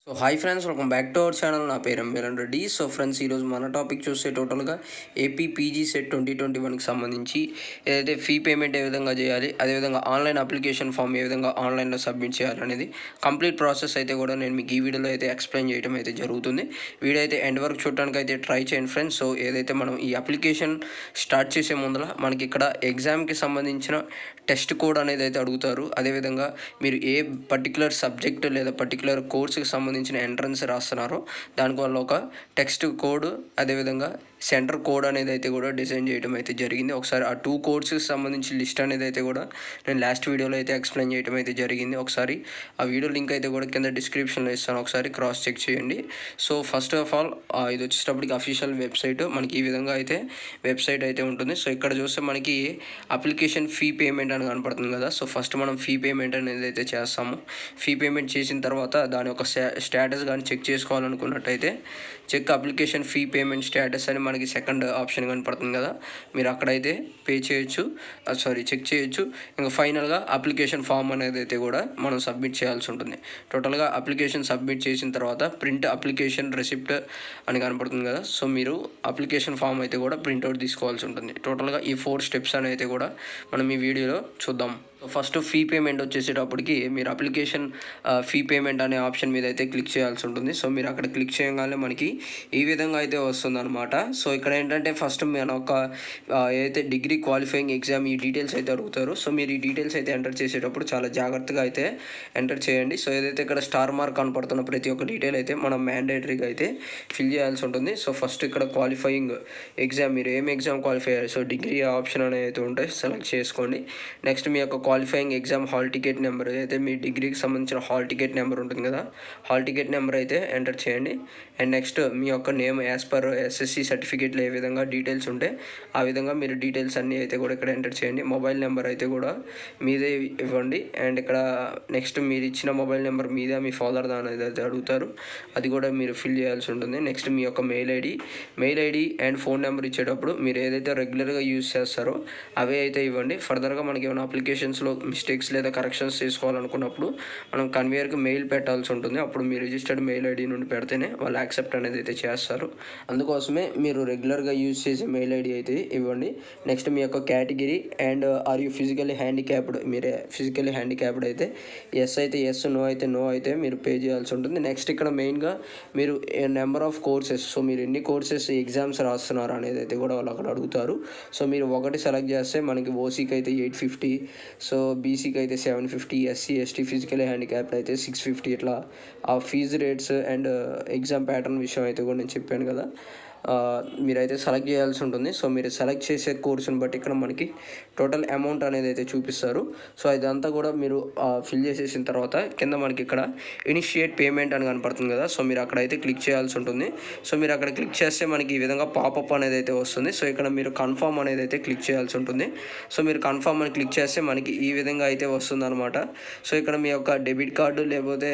so hi friends welcome back to our channel నా పేరు ఎంబీరన్ Reddy so friends ఈరోజు మన టాపిక్ చూస్తే టోటల్గా AP PG CET twenty twenty వన్కి సంబంధించి ఏదైతే ఫీ పేమెంట్ ఏ విధంగా చేయాలి అదేవిధంగా ఆన్లైన్ అప్లికేషన్ ఫామ్ ఏ విధంగా ఆన్లైన్లో సబ్మిట్ చేయాలనేది కంప్లీట్ ప్రాసెస్ అయితే కూడా నేను మీకు ఈ వీడియోలో అయితే ఎక్స్ప్లెయిన్ చేయడం అయితే జరుగుతుంది వీడియో అయితే ఎండ్ వరకు చూడడానికి అయితే ట్రై చేయండి ఫ్రెండ్స్ సో ఏదైతే మనం ఈ అప్లికేషన్ స్టార్ట్ చేసే ముందర మనకి ఇక్కడ ఎగ్జామ్కి సంబంధించిన టెస్ట్ కోడ్ అనేది అయితే అడుగుతారు అదేవిధంగా మీరు ఏ పర్టికులర్ సబ్జెక్ట్ లేదా పర్టికులర్ కోర్సుకి సంబంధించిన ఎంట్రన్స్ రాస్తున్నారో దానికి వల్ల ఒక టెక్స్ట్ కోడ్ అదేవిధంగా సెంటర్ కోడ్ అనేది అయితే కూడా డిజైన్ చేయడం అయితే జరిగింది ఒకసారి ఆ టూ కోర్స్కి సంబంధించి లిస్ట్ అనేది అయితే కూడా నేను లాస్ట్ వీడియోలో అయితే ఎక్స్ప్లెయిన్ చేయడం అయితే జరిగింది ఒకసారి ఆ వీడియో లింక్ అయితే కూడా కింద డిస్క్రిప్షన్లో ఇస్తాను ఒకసారి క్రాస్ చెక్ చేయండి సో ఫస్ట్ ఆఫ్ ఆల్ ఇది వచ్చేటప్పటికి అఫీషియల్ వెబ్సైట్ మనకి ఈ విధంగా అయితే వెబ్సైట్ అయితే ఉంటుంది సో ఇక్కడ చూస్తే మనకి అప్లికేషన్ ఫీ పేమెంట్ అని కనపడుతుంది కదా సో ఫస్ట్ మనం ఫీ పేమెంట్ అనేది అయితే చేస్తాము ఫీ పేమెంట్ చేసిన తర్వాత దాని యొక్క స్టేటస్ కానీ చెక్ చేసుకోవాలనుకున్నట్టయితే check application fee payment status అని మనకి సెకండ్ ఆప్షన్ కనపడుతుంది కదా మీరు అక్కడైతే పే చేయొచ్చు సారీ చెక్ చేయొచ్చు ఇంకా ఫైనల్గా అప్లికేషన్ ఫామ్ అనేది అయితే కూడా మనం సబ్మిట్ చేయాల్సి ఉంటుంది టోటల్గా అప్లికేషన్ సబ్మిట్ చేసిన తర్వాత ప్రింట్ అప్లికేషన్ రిసిప్ట్ అని కనపడుతుంది కదా సో మీరు అప్లికేషన్ ఫామ్ అయితే కూడా ప్రింట్అవుట్ తీసుకోవాల్సి ఉంటుంది టోటల్గా ఈ ఫోర్ స్టెప్స్ అని అయితే కూడా మనం ఈ వీడియోలో చూద్దాం ఫస్ట్ ఫీ పేమెంట్ వచ్చేసేటప్పటికి మీరు అప్లికేషన్ ఫీ పేమెంట్ అనే ఆప్షన్ మీద అయితే క్లిక్ చేయాల్సి ఉంటుంది సో మీరు అక్కడ క్లిక్ చేయగానే మనకి ఈ విధంగా అయితే వస్తుంది అనమాట సో ఇక్కడ ఏంటంటే ఫస్ట్ మన ఒక ఆ, ఏదైతే డిగ్రీ క్వాలిఫైయింగ్ ఎగ్జామ్ ఈ డీటెయిల్స్ అయితే అడుగుతారు సో మీరు ఈ డీటెయిల్స్ అయితే ఎంటర్ చేసేటప్పుడు చాలా జాగ్రత్తగా అయితే ఎంటర్ చేయండి సో ఏదైతే ఇక్కడ స్టార్ మార్క్ కనపడుతున్న ప్రతి ఒక్క డీటెయిల్ అయితే మనం మ్యాండేటరీగా అయితే ఫిల్ చేయాల్సి ఉంటుంది సో ఫస్ట్ ఇక్కడ క్వాలిఫైయింగ్ ఎగ్జామ్ మీరు ఏం ఎగ్జామ్ క్వాలిఫై అయ్యారు సో డిగ్రీ ఆప్షన్ అనేది అయితే ఉంటాయి సెలెక్ట్ చేసుకోండి నెక్స్ట్ మీ యొక్క qualifying exam hall ticket number అయితే మీ డిగ్రీకి సంబంధించిన హాల్ టికెట్ నెంబర్ ఉంటుంది కదా హాల్ టికెట్ నెంబర్ అయితే ఎంటర్ చేయండి అండ్ నెక్స్ట్ మీ యొక్క నేమ్ యాజ్ పర్ ఎస్ఎస్సి సర్టిఫికేట్లో ఏ విధంగా డీటెయిల్స్ ఉంటే ఆ విధంగా మీరు డీటెయిల్స్ అన్నీ అయితే కూడా ఇక్కడ ఎంటర్ చేయండి మొబైల్ నెంబర్ అయితే కూడా మీదే ఇవ్వండి అండ్ ఇక్కడ నెక్స్ట్ మీరు ఇచ్చిన మొబైల్ నెంబర్ మీద మీ ఫాదర్ అనేది అయితే అడుగుతారు అది కూడా మీరు ఫిల్ చేయాల్సి ఉంటుంది నెక్స్ట్ మీ యొక్క mail ID mail ID and phone number ఇచ్చేటప్పుడు మీరు ఏదైతే రెగ్యులర్గా యూజ్ చేస్తారో అవే అయితే ఇవ్వండి ఫర్దర్గా మనకి ఏమైనా అప్లికేషన్స్లో మిస్టేక్స్ లేదా కరెక్షన్స్ చేసుకోవాలనుకున్నప్పుడు మనం కన్వేయర్కి మెయిల్ పెట్టాల్సి ఉంటుంది అప్పుడు మీ రిజిస్టర్డ్ మెయిల్ ఐడి నుండి పెడితేనే వాళ్ళు యాక్సెప్ట్ అనేది అయితే చేస్తారు అందుకోసమే మీరు రెగ్యులర్గా యూజ్ చేసే మెయిల్ ఐడి అయితే ఇవ్వండి నెక్స్ట్ మీ యొక్క category and are you physically handicapped మీరే ఫిజికల్లీ హ్యాండిక్యాప్డ్ అయితే ఎస్ అయితే ఎస్ నో అయితే నో అయితే మీరు పే చేయాల్సి ఉంటుంది నెక్స్ట్ ఇక్కడ మెయిన్గా మీరు నెంబర్ ఆఫ్ కోర్సెస్ సో మీరు ఎన్ని కోర్సెస్ ఎగ్జామ్స్ రాస్తున్నారు అనేది అయితే కూడా వాళ్ళు అక్కడ అడుగుతారు సో మీరు ఒకటి సెలెక్ట్ చేస్తే మనకి ఓసీకి అయితే ఎయిట్ ఫిఫ్టీ సో బీసీకి అయితే seven fifty SC ST physical handicapped అయితే సిక్స్ ఫిఫ్టీ ఇట్లా ఆ fees rates and exam pattern విషయం అయితే కూడా నేను చెప్పాను కదా ఆ, మీరైతే సెలెక్ట్ చేయాల్సి ఉంటుంది సో మీరు సెలెక్ట్ చేసే కోర్సుని బట్టి ఇక్కడ మనకి టోటల్ అమౌంట్ అనేది అయితే చూపిస్తారు సో ఇదంతా కూడా మీరు ఫిల్ చేసేసిన తర్వాత కింద మనకి ఇక్కడ ఇనిషియేట్ పేమెంట్ అని కనపడుతుంది కదా సో మీరు అక్కడైతే క్లిక్ చేయాల్సి ఉంటుంది సో మీరు అక్కడ క్లిక్ చేస్తే మనకి ఈ విధంగా పాపప్ అనేది అయితే వస్తుంది సో ఇక్కడ మీరు కన్ఫర్మ్ అనేది అయితే క్లిక్ చేయాల్సి ఉంటుంది సో మీరు కన్ఫర్మ్ అని క్లిక్ చేస్తే మనకి ఈ విధంగా అయితే వస్తుంది అనమాట సో ఇక్కడ మీ యొక్క డెబిట్ కార్డు లేకపోతే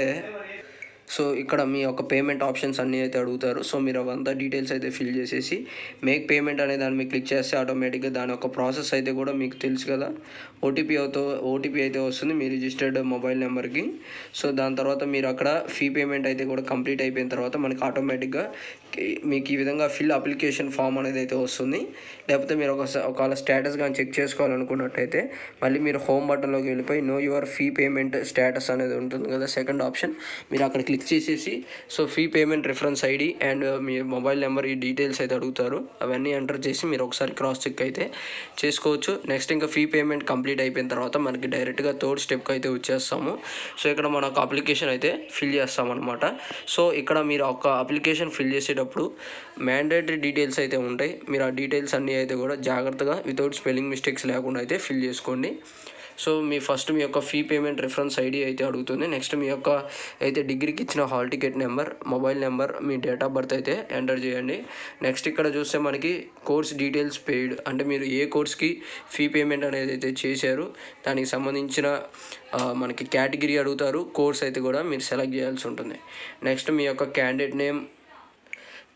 సో ఇక్కడ మీ యొక్క పేమెంట్ ఆప్షన్స్ అన్నీ అయితే అడుగుతారు సో మీరు అవంతా డీటెయిల్స్ అయితే ఫిల్ చేసేసి మేక్ పేమెంట్ అనే దాన్ని మీరు క్లిక్ చేస్తే ఆటోమేటిక్గా దాని యొక్క ప్రాసెస్ అయితే కూడా మీకు తెలుసు కదా ఓటీపీ అవుతో ఓటీపీ అయితే వస్తుంది మీ రిజిస్టర్డ్ మొబైల్ నెంబర్కి సో దాని తర్వాత మీరు అక్కడ ఫీ పేమెంట్ అయితే కూడా కంప్లీట్ అయిపోయిన తర్వాత మనకి ఆటోమేటిక్గా మీకు ఈ విధంగా ఫిల్ అప్లికేషన్ ఫామ్ అనేది అయితే వస్తుంది లేకపోతే మీరు ఒక ఒకవేళ స్టేటస్ కానీ చెక్ చేసుకోవాలనుకున్నట్టయితే మళ్ళీ మీరు హోమ్ బటన్లోకి వెళ్ళిపోయి know your fee payment status అనేది ఉంటుంది కదా సెకండ్ ఆప్షన్ మీరు అక్కడ క్లిక్ చేసేసి so fee payment reference ID and మీ మొబైల్ నెంబర్ ఈ డీటెయిల్స్ అయితే అడుగుతారు అవన్నీ ఎంటర్ చేసి మీరు ఒకసారి క్రాస్ చెక్ అయితే చేసుకోవచ్చు నెక్స్ట్ ఇంకా ఫీ పేమెంట్ కంప్లీట్ అయిపోయిన తర్వాత మనకి డైరెక్ట్గా థర్డ్ స్టెప్కి అయితే వచ్చేస్తాము సో ఇక్కడ మన ఒక అప్లికేషన్ అయితే ఫిల్ చేస్తామన్నమాట సో ఇక్కడ మీరు ఒక అప్లికేషన్ ఫిల్ చేసేటప్పుడు మ్యాండేటరీ డీటెయిల్స్ అయితే ఉంటాయి మీరు ఆ డీటెయిల్స్ అన్నీ అయితే కూడా జాగ్రత్తగా వితౌట్ స్పెల్లింగ్ మిస్టేక్స్ లేకుండా అయితే ఫిల్ చేసుకోండి సో మీ ఫస్ట్ మీ యొక్క ఫీ పేమెంట్ రిఫరెన్స్ ఐడి అయితే అడుగుతుంది నెక్స్ట్ మీ యొక్క అయితే డిగ్రీకి ఇచ్చిన hall ticket number mobile number మీ డేట్ ఆఫ్ బర్త్ అయితే ఎంటర్ చేయండి నెక్స్ట్ ఇక్కడ చూస్తే మనకి కోర్స్ డీటెయిల్స్ పెయిడ్ అంటే మీరు ఏ కోర్స్కి ఫీ పేమెంట్ అనేది అయితే చేశారు దానికి సంబంధించిన ఆ, మనకి కేటగిరీ అడుగుతారు కోర్స్ అయితే కూడా మీరు సెలెక్ట్ చేయాల్సి ఉంటుంది నెక్స్ట్ మీ యొక్క candidate name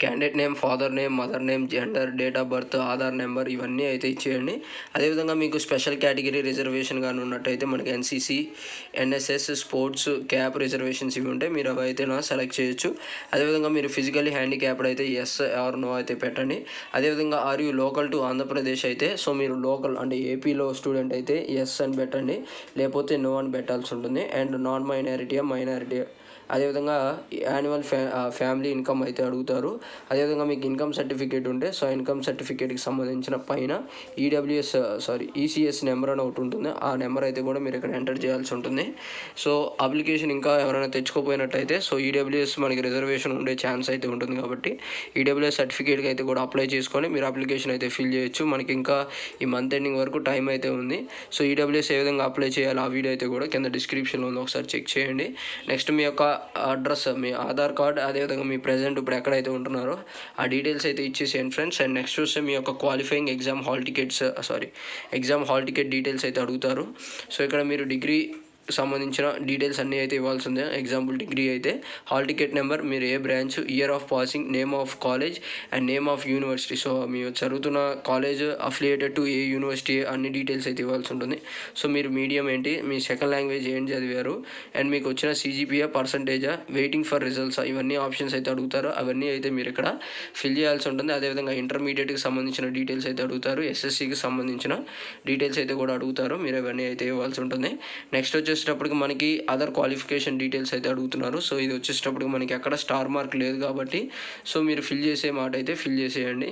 candidate name father name mother name gender date of birth Aadhaar number ఇవన్నీ అయితే ఇచ్చేయండి అదేవిధంగా మీకు స్పెషల్ కేటగిరీ రిజర్వేషన్ కానీ ఉన్నట్టయితే మనకి NCC NSS sports cap reservations ఇవి ఉంటాయి మీరు అవి అయితే సెలెక్ట్ చేయొచ్చు అదేవిధంగా మీరు ఫిజికల్లీ హ్యాండిక్యాప్డ్ అయితే ఎస్ ఆర్ నో అయితే పెట్టండి అదేవిధంగా are you local to Andhra Pradesh అయితే సో మీరు లోకల్ అంటే ఏపీలో స్టూడెంట్ అయితే ఎస్ అని పెట్టండి లేకపోతే నో అని పెట్టాల్సి ఉంటుంది అండ్ నాన్ మైనారిటీ మైనారిటీ అదేవిధంగా యాన్యువల్ ఫ్యా ఫ్యామిలీ ఇన్కమ్ అయితే అడుగుతారు అదేవిధంగా మీకు ఇన్కమ్ సర్టిఫికేట్ ఉంటే సో ఇన్కమ్ సర్టిఫికేట్కి సంబంధించిన పైన ఈడబ్ల్యూఎస్ సారీ ఈసీఎస్ నెంబర్ అని ఒకటి ఉంటుంది ఆ నెంబర్ అయితే కూడా మీరు ఇక్కడ ఎంటర్ చేయాల్సి ఉంటుంది సో అప్లికేషన్ ఇంకా ఎవరైనా తెచ్చుకోపోయినట్టయితే సో ఈడబ్ల్యూఎస్ మనకి రిజర్వేషన్ ఉండే ఛాన్స్ అయితే ఉంటుంది కాబట్టి ఈడబ్ల్యూఎస్ సర్టిఫికేట్కి అయితే కూడా అప్లై చేసుకొని మీరు అప్లికేషన్ అయితే ఫిల్ చేయొచ్చు మనకి ఇంకా ఈ మంత్ ఎండింగ్ వరకు టైం అయితే ఉంది సో ఈడబ్ల్యూఎస్ ఏ విధంగా అప్లై చేయాలి ఆ వీడియో అయితే కూడా కింద డిస్క్రిప్షన్లో ఉంది ఒకసారి చెక్ చేయండి నెక్స్ట్ మీ యొక్క అడ్రస్ మీ ఆధార్ కార్డ్ అదేవిధంగా మీ ప్రజెంట్ ఇప్పుడు ఎక్కడైతే ఉంటున్నారో ఆ డీటెయిల్స్ అయితే ఇచ్చేసేయండి ఫ్రెండ్స్ అండ్ నెక్స్ట్ చూస్తే మీ యొక్క qualifying exam hall tickets sorry exam hall ticket details అయితే అడుగుతారు సో ఇక్కడ మీరు డిగ్రీ సంబంధించిన డీటెయిల్స్ అన్నీ అయితే ఇవ్వాల్సి ఉంది ఎగ్జాంపుల్ డిగ్రీ అయితే హాల్ టికెట్ నెంబర్ మీరు ఏ branch year of passing name of college and name of university so మీరు చదువుతున్న కాలేజ్ అఫిలియేటెడ్ టు ఏ యూనివర్సిటీ అన్ని డీటెయిల్స్ అయితే ఇవ్వాల్సి ఉంటుంది సో మీరు మీడియం ఏంటి మీ సెకండ్ లాంగ్వేజ్ ఏంటి చదివారు అండ్ మీకు వచ్చిన సీజీపీఏ పర్సంటేజా వెయిటింగ్ ఫర్ రిజల్ట్స్ ఇవన్నీ ఆప్షన్స్ అయితే అడుగుతారు అవన్నీ అయితే మీరు ఇక్కడ ఫిల్ చేయాల్సి ఉంటుంది అదేవిధంగా ఇంటర్మీడియట్కి సంబంధించిన డీటెయిల్స్ అయితే అడుగుతారు ఎస్ఎస్సికి సంబంధించిన డీటెయిల్స్ అయితే కూడా అడుగుతారు మీరు అవన్నీ అయితే ఇవ్వాల్సి ఉంటుంది నెక్స్ట్ వచ్చేటప్పటికి మనకి అదర్ క్వాలిఫికేషన్ డీటెయిల్స్ అయితే అడుగుతున్నారు సో ఇది వచ్చేటప్పటికి మనకి ఎక్కడ స్టార్ మార్క్ లేదు కాబట్టి సో మీరు ఫిల్ చేసే మాట అయితే ఫిల్ చేసేయండి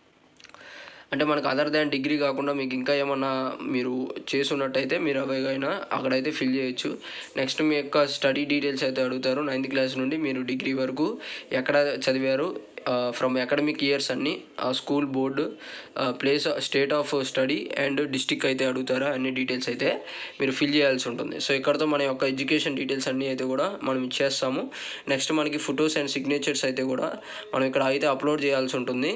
అంటే మనకు అదర్ దాన్ డిగ్రీ కాకుండా మీకు ఇంకా ఏమన్నా మీరు చేసున్నట్టయితే మీరు అవైనా అక్కడైతే ఫిల్ చేయొచ్చు నెక్స్ట్ మీ యొక్క స్టడీ డీటెయిల్స్ అయితే అడుగుతారు నైన్త్ క్లాస్ నుండి మీరు డిగ్రీ వరకు ఎక్కడ చదివారు ఫ్రమ్ అకాడమిక్ ఇయర్స్ అన్ని school board place state of study and district అయితే అడుగుతారా అన్ని డీటెయిల్స్ అయితే మీరు ఫిల్ చేయాల్సి ఉంటుంది సో ఇక్కడతో మన యొక్క ఎడ్యుకేషన్ డీటెయిల్స్ అన్నీ అయితే కూడా మనం ఇచ్చేస్తాము నెక్స్ట్ మనకి ఫొటోస్ అండ్ సిగ్నేచర్స్ అయితే కూడా మనం ఇక్కడ అయితే అప్లోడ్ చేయాల్సి ఉంటుంది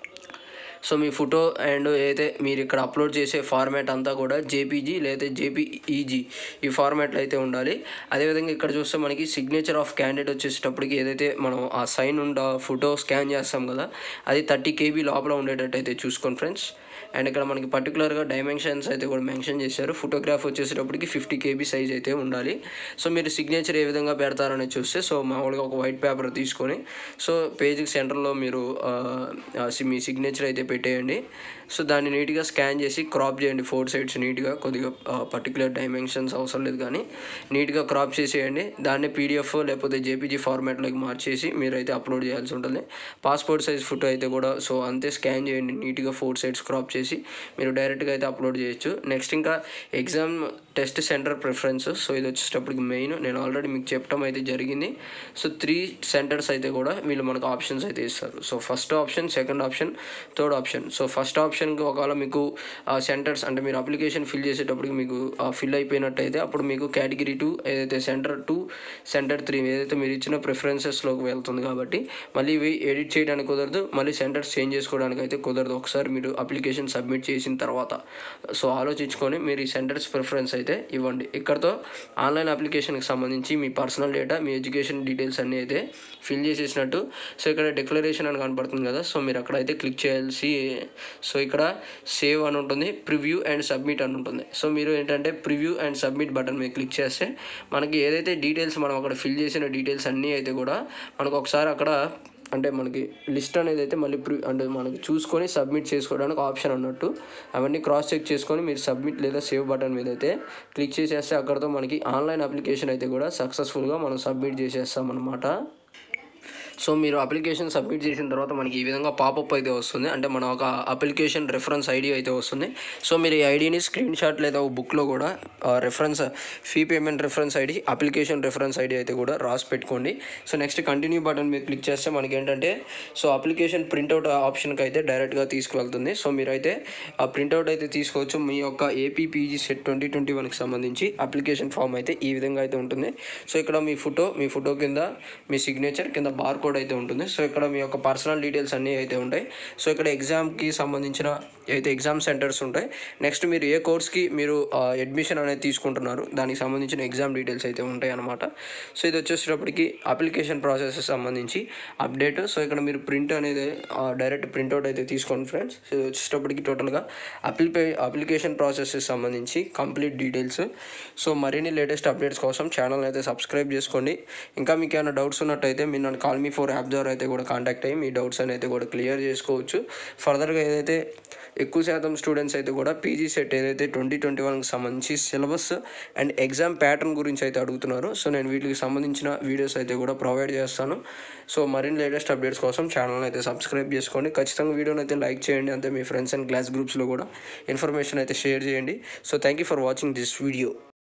సో మీ ఫోటో అండ్ ఏదైతే మీరు ఇక్కడ అప్లోడ్ చేసే ఫార్మాట్ అంతా కూడా జేపీజీ లేదా జేపీఈజీ ఈ ఫార్మాట్లో అయితే ఉండాలి అదేవిధంగా ఇక్కడ చూస్తే మనకి సిగ్నేచర్ ఆఫ్ క్యాండిడేట్ వచ్చేటప్పటికి ఏదైతే మనం ఆ సైన్ ఉండ ఫోటో స్కాన్ చేస్తాం కదా అది థర్టీ కేబీ లోపల ఉండేటట్టు అయితే చూసుకోండి ఫ్రెండ్స్ అండ్ ఇక్కడ మనకి పర్టికులర్గా డైమెన్షన్స్ అయితే కూడా మెన్షన్ చేశారు ఫోటోగ్రాఫ్ వచ్చేసేటప్పటికి ఫిఫ్టీ కేబీ సైజ్ అయితే ఉండాలి సో మీరు సిగ్నేచర్ ఏ విధంగా పెడతారని చూస్తే సో మామూలుగా ఒక వైట్ పేపర్ తీసుకొని సో పేజ్కి సెంటర్లో మీరు ఆ, ఆ, మీ సిగ్నేచర్ అయితే పెట్టేయండి సో దాన్ని నీట్గా స్కాన్ చేసి క్రాప్ చేయండి ఫోర్ సైడ్స్ నీట్గా కొద్దిగా పర్టికులర్ డైమెన్షన్స్ అవసరం లేదు కానీ నీట్గా క్రాప్ చేసేయండి దాన్ని పీడిఎఫ్ లేకపోతే జేపీజీ ఫార్మాట్లోకి మార్చేసి మీరైతే అప్లోడ్ చేయాల్సి ఉంటుంది పాస్పోర్ట్ సైజ్ ఫోటో అయితే కూడా సో అంతే స్కాన్ చేయండి నీట్గా ఫోర్ సైడ్స్ క్రాప్ చేసి మీరు డైరెక్ట్గా అయితే అప్లోడ్ చేయొచ్చు నెక్స్ట్ ఇంకా exam test centre preference so ఇది వచ్చేటప్పటికి మెయిన్ నేను ఆల్రెడీ మీకు చెప్పడం అయితే జరిగింది సో త్రీ సెంటర్స్ అయితే కూడా వీళ్ళు మనకు ఆప్షన్స్ అయితే ఇస్తారు so first option second option third option so first ఆప్షన్కి ఒకవేళ మీకు సెంటర్స్ అంటే మీరు అప్లికేషన్ ఫిల్ చేసేటప్పటికి మీకు ఫిల్ అయిపోయినట్టయితే అప్పుడు మీకు కేటగిరీ టూ ఏదైతే సెంటర్ టూ సెంటర్ త్రీ ఏదైతే మీరు ఇచ్చిన ప్రిఫరెన్సెస్లోకి వెళ్తుంది కాబట్టి మళ్ళీ ఇవి ఎడిట్ చేయడానికి కుదరదు మళ్ళీ సెంటర్స్ చేంజ్ చేసుకోవడానికి అయితే కుదరదు ఒకసారి మీరు అప్లికేషన్ సబ్మిట్ చేసిన తర్వాత సో ఆలోచించుకొని మీరు ఈ సెంటర్స్ ప్రిఫరెన్స్ అయితే ఇవ్వండి ఇక్కడతో ఆన్లైన్ అప్లికేషన్కి సంబంధించి మీ పర్సనల్ డేటా మీ ఎడ్యుకేషన్ డీటెయిల్స్ అన్నీ అయితే ఫిల్ చేసేసినట్టు సో ఇక్కడ డిక్లరేషన్ అని కనపడుతుంది కదా సో మీరు అక్కడ అయితే క్లిక్ చేయాల్సి సో ఇక్కడ సేవ్ అని ఉంటుంది ప్రివ్యూ అండ్ సబ్మిట్ అని ఉంటుంది సో మీరు ఏంటంటే ప్రివ్యూ అండ్ సబ్మిట్ బటన్ మీద క్లిక్ చేస్తే మనకి ఏదైతే డీటెయిల్స్ మనం అక్కడ ఫిల్ చేసిన డీటెయిల్స్ అన్నీ అయితే కూడా మనకు ఒకసారి అక్కడ అంటే మనకి లిస్ట్ అనేది అయితే మళ్ళీ ప్రి అంటే మనకి చూసుకొని సబ్మిట్ చేసుకోవడానికి ఆప్షన్ అన్నట్టు అవన్నీ క్రాస్ చెక్ చేసుకొని మీరు సబ్మిట్ లేదా సేవ్ బటన్ మీద అయితే క్లిక్ చేసేస్తే అక్కడతో మనకి ఆన్లైన్ అప్లికేషన్ అయితే కూడా సక్సెస్ఫుల్గా మనం సబ్మిట్ చేసేస్తాం అనమాట సో మీరు అప్లికేషన్ సబ్మిట్ చేసిన తర్వాత మనకి ఈ విధంగా పాపప్ అయితే వస్తుంది అంటే మన ఒక అప్లికేషన్ రెఫరెన్స్ ఐడి అయితే వస్తుంది సో మీరు ఈ ఐడిని స్క్రీన్ షాట్ లేదా ఒక బుక్లో కూడా reference fee payment reference ID application reference ID అయితే కూడా రాసి పెట్టుకోండి సో నెక్స్ట్ కంటిన్యూ బటన్ మీద క్లిక్ చేస్తే మనకి ఏంటంటే సో అప్లికేషన్ ప్రింట్అవుట్ ఆప్షన్కి అయితే డైరెక్ట్గా తీసుకువెళ్తుంది సో మీరైతే ఆ ప్రింట్అవుట్ అయితే తీసుకోవచ్చు మీ యొక్క ఏపీపీజీ సెట్ ట్వంటీ ట్వంటీ వన్కి సంబంధించి అప్లికేషన్ ఫామ్ అయితే ఈ విధంగా అయితే ఉంటుంది సో ఇక్కడ మీ ఫోటో మీ ఫోటో కింద మీ సిగ్నేచర్ కింద బార్ కోడ్ అయితే ఉంటుంది సో ఇక్కడ మీ యొక్క పర్సనల్ డీటెయిల్స్ అన్నీ అయితే ఉంటాయి సో ఇక్కడ ఎగ్జామ్కి సంబంధించిన అయితే ఎగ్జామ్ సెంటర్స్ ఉంటాయి నెక్స్ట్ మీరు ఏ కోర్స్కి మీరు అడ్మిషన్ అనేది తీసుకుంటున్నారు దానికి సంబంధించిన ఎగ్జామ్ డీటెయిల్స్ అయితే ఉంటాయి అనమాట సో ఇది వచ్చేసేటప్పటికి అప్లికేషన్ ప్రాసెస్ సంబంధించి అప్డేట్ సో ఇక్కడ మీరు ప్రింట్ అనేది డైరెక్ట్ ప్రింట్అవుట్ అయితే తీసుకోండి ఫ్రెండ్స్ సో ఇది వచ్చేటప్పటికి టోటల్గా అప్లిపే అప్లికేషన్ ప్రాసెస్ సంబంధించి కంప్లీట్ డీటెయిల్స్ సో మరిన్ని లేటెస్ట్ అప్డేట్స్ కోసం ఛానల్ అయితే సబ్స్క్రైబ్ చేసుకోండి ఇంకా మీకు ఏమైనా డౌట్స్ ఉన్నట్టయితే మీరు నన్ను కాల్ మీ ఫోర్ యాప్ ద్వారా అయితే కూడా కాంటాక్ట్ అయ్యి మీ డౌట్స్ అని అయితే కూడా క్లియర్ చేసుకోవచ్చు ఫర్దర్గా ఏదైతే ఎక్కువ శాతం స్టూడెంట్స్ అయితే కూడా పీజీ సెట్ ఏదైతే ట్వంటీ ట్వంటీ వన్కి సంబంధించి సిలబస్ అండ్ ఎగ్జామ్ ప్యాటర్న్ గురించి అయితే అడుగుతున్నారు సో నేను వీటికి సంబంధించిన వీడియోస్ అయితే కూడా ప్రొవైడ్ చేస్తాను సో మరిన్ని లేటెస్ట్ అప్డేట్స్ కోసం ఛానల్ అయితే సబ్స్క్రైబ్ చేసుకోండి ఖచ్చితంగా వీడియోని అయితే లైక్ చేయండి అంతే మీ ఫ్రెండ్స్ అండ్ క్లాస్ గ్రూప్స్లో కూడా ఇన్ఫర్మేషన్ అయితే షేర్ చేయండి so thank you for watching this video